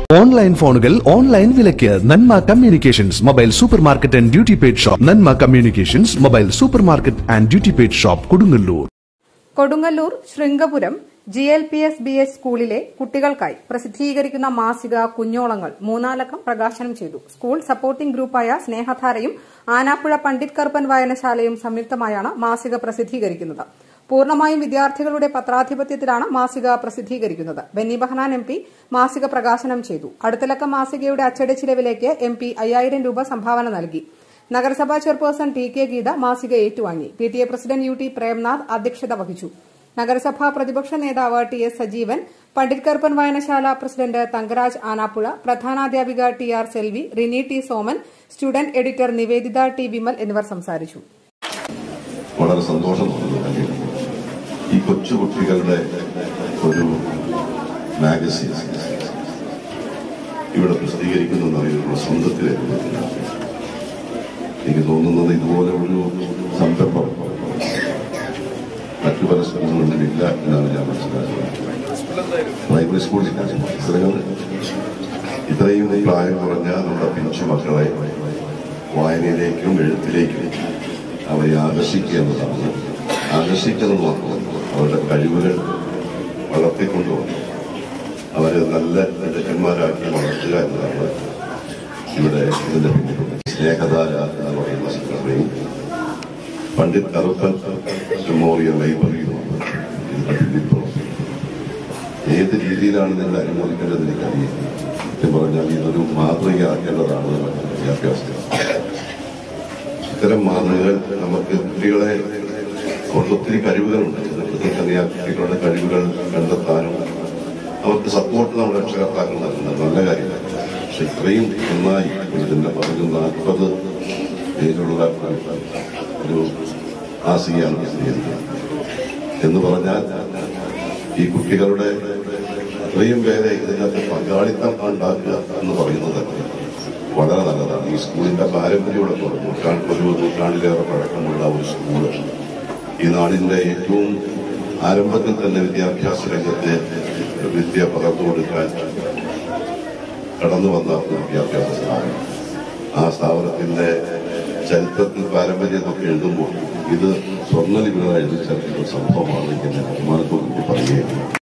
online ഫോണുകൾ online വിലയ്ക്ക് Nanma communications mobile supermarket and duty paid shop Nanma communications mobile supermarket and duty paid shop Kodungallur Kodungallur Sringapuram G L P S B S സ്കൂളിലെ കുട്ടികൾക്കായി പ്രസിദ്ധീകരിക്കുന്ന മാസിക കുഞ്ഞോളങ്ങൾ മൂന്നാലക്കം പ്രകാശനം ചെയ്തു സ്കൂൾ സപ്പോർട്ടിംഗ് ഗ്രൂപ്പായ സ്നേഹധാരയും ആനാപ്പുഴ പണ്ഡിറ്റ് കറുപ്പൻ വായനശാലയും സംയുക്തമായാണ് മാസിക പ്രസിദ്ധീകരിക്കുന്നത് പൂർണ്ണമായും വിദ്യാർത്ഥികളുടെ പത്രാധിപത്യത്തിലാണ് മാസിക പ്രസിദ്ധീകരിക്കുന്നത് ബെന്നി ബഹനാൻ എം പി മാസിക പ്രകാശനം ചെയ്തു അടുത്തലക്കം മാസികയുടെ അച്ചടി ചിലവിലേക്ക് എം പി അയ്യായിരം രൂപ സംഭാവന നൽകി നഗരസഭാ ചെയർപേഴ്സൺ ടി കെ ഗീത മാസിക ഏറ്റുവാങ്ങി P T A president U T Premnath അധ്യക്ഷത വഹിച്ചു നഗരസഭാ പ്രതിപക്ഷ നേതാവ് ടി എസ് സജീവൻ പണ്ഡിറ്റ് കറുപ്പൻ വായനശാല പ്രസിഡന്റ് തങ്കരാജ് ആനാപ്പുഴ പ്രധാനാധ്യാപിക T R Selvi Rini T Soman student editor Nivedita T Vimal എന്നിവർ സംസാരിച്ചു വളരെ സന്തോഷം തോന്നുന്നു അല്ലെങ്കിൽ ഈ കൊച്ചു കുട്ടികളുടെ ഒരു മാഗസിൻ ഇവിടെ പ്രസിദ്ധീകരിക്കുന്ന അറിയുള്ള സ്വന്തത്തിലേക്ക് എനിക്ക് തോന്നുന്നത് ഇതുപോലെ ഒരു സംരംഭം മറ്റു പല സ്കൂളുകളിലും ഇല്ല എന്നാണ് ഞാൻ മനസ്സിലാക്കുന്നത് പ്രൈമറി സ്കൂളിലില്ല പുസ്തകങ്ങൾ ഇത്രയും പ്രായം കുറഞ്ഞ നമ്മുടെ പിഞ്ചു മക്കളെ വായനയിലേക്കും എഴുത്തിലേക്കും അവരെ ആകർഷിക്കുക എന്നതാണ് ആകർഷിക്കുന്നത് മാത്രമല്ല അവരുടെ കഴിവുകൾ വളർത്തിക്കൊണ്ടുവന്നു അവരെ നല്ല മിടുക്കന്മാരാക്കി വളർത്തുക എന്നതാണ് ഇവിടെ ഇതിന്റെ പിന്നിലുള്ള സ്നേഹധാര എന്ന് പറയുന്ന സംഘടനയും പണ്ഡിറ്റ് കറുപ്പൻ മെമ്മോറിയൽ ലൈബ്രറിയുമാണ് ഇതിന്റെ പിന്നിൽ പ്രവർത്തിക്കുന്നത് ഏത് രീതിയിലാണ് നിങ്ങൾ അനുമോദിക്കേണ്ടത് എനിക്കറിയാം സത്യം പറഞ്ഞാൽ ഇതൊരു മാതൃകയാക്കേണ്ടതാണ് വിദ്യാഭ്യാസത്തിൽ ഇത്തരം മാതൃകകൾ നമുക്ക് കുട്ടികളെ അവർക്ക് ഒത്തിരി കഴിവുകളുണ്ട് ചെറുപ്പത്തിൽ കുട്ടികളുടെ കഴിവുകൾ കണ്ടെത്താനും അവർക്ക് സപ്പോർട്ട് നമ്മുടെ രക്ഷകർത്താക്കൾ നൽകുന്നത് നല്ല കാര്യമാണ് പക്ഷെ ഇത്രയും നന്നായി ഇതിന്റെ പറഞ്ഞു നാൽപ്പത് പേരുള്ള ഒരു മാസികയാണ് പ്രസിദ്ധീകരിക്കുന്നത് എന്ന് പറഞ്ഞാൽ ഈ കുട്ടികളുടെ അത്രയും പേരെ ഇതിനകത്ത് പങ്കാളിത്തം ഉണ്ടാക്കുക എന്ന് പറയുന്നത് വളരെ നല്ലതാണ് ഈ സ്കൂളിന്റെ പാരമ്പര്യമുള്ള നൂറ്റാണ്ട് ഒരു നൂറ്റാണ്ടിലേറെ പഴക്കമുള്ള ഒരു സ്കൂള് ഈ നാടിന്റെ ഏറ്റവും ആരംഭത്തിൽ തന്നെ വിദ്യാഭ്യാസ രംഗത്തെ വിദ്യ പകർന്നു കൊടുക്കാൻ കടന്നു വന്ന ഒരു വിദ്യാഭ്യാസ സ്ഥാപനം ആ സ്ഥാപനത്തിന്റെ ചരിത്രത്തിൽ പാരമ്പര്യമൊക്കെ എഴുതുമ്പോൾ ഇത് സ്വർണ്ണലിപികളായി എഴുതി ചേർക്കുന്ന ഒരു സംഭവമാണ് എന്ന് ഞാൻ അഭിമാനത്തോടുകൂടി പറയുകയാണ്